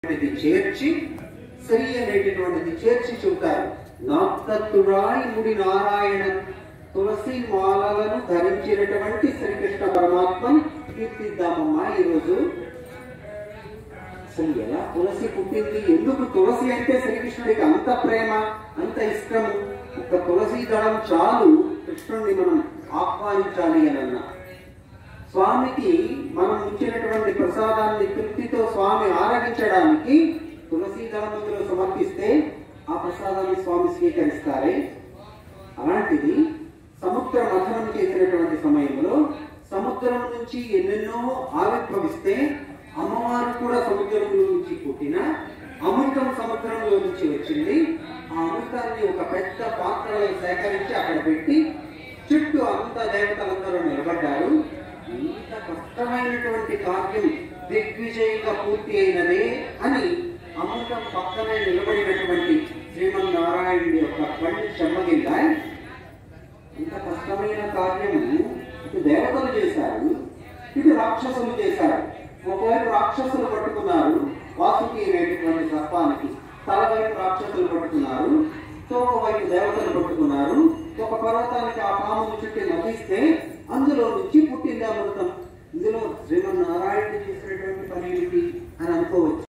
అనేటువంటిది చేర్చి శ్రీ అనేటటువంటిది చేర్చి చెబుతారు నాత్తత్తురాయి ముడి నారాయణ తులసి మాలలను ధరించినటువంటి శ్రీకృష్ణ పరమాత్మని కీర్తిద్దామమ్మా ఈరోజు అసలు ఎలా తులసి పుట్టింది ఎందుకు తులసి అంటే శ్రీకృష్ణుడికి అంత ప్రేమ అంత ఇష్టము ఒక తులసి దళం చాలు కృష్ణుడిని మనం ఆహ్వానించాలి అని అన్నా స్వామికి మనం ఇచ్చినటువంటి ప్రసాదాన్ని తృప్తితో స్వామి ఆరగించడానికి తులసి దళములో సమర్పిస్తే ఆ ప్రసాదాన్ని స్వామి స్వీకరిస్తారే అలాంటిది సముద్ర మథనం చేసినటువంటి సమయంలో సముద్రం నుంచి ఎన్నెన్నో ఆవిర్భవిస్తే అమ్మవారు కూడా సముద్రంలో నుంచి పుట్టిన అమృతం సముద్రంలో నుంచి వచ్చింది ఆ అమృతాన్ని ఒక పెద్ద పాత్రలో సేకరించి అక్కడ పెట్టి చుట్టూ అంత దేవతలందరూ నిలబడ్డారు ఇంత కష్టమైనటువంటి కార్యం దిగ్విజయంగా పూర్తి అయినదే అని అమృతం పక్కనే నిలబడినటువంటి శ్రీమన్నారాయణుడి యొక్క కళ్ళు చెమ్మగిల్లాయి ఇంత కష్టమైన కార్యము ఇటు దేవతలు చేశారు ఇటు రాక్షసులు చేశారు ఒకవైపు రాక్షసులు పట్టుకున్నారు వాసుకి అనేటటువంటి సర్పానికి తలవైపు రాక్షసులు పట్టుకున్నారు ఇంకొక వైపు దేవతలు పట్టుకున్నారు ఒక పర్వతానికి ఆ పామును చుట్టి మధిస్తే అందులో నుంచి పుట్టింది అమృతం ఇందులో శ్రీమన్నారాయణ చేసినటువంటి పని ఏమిటి అని అనుకోవచ్చు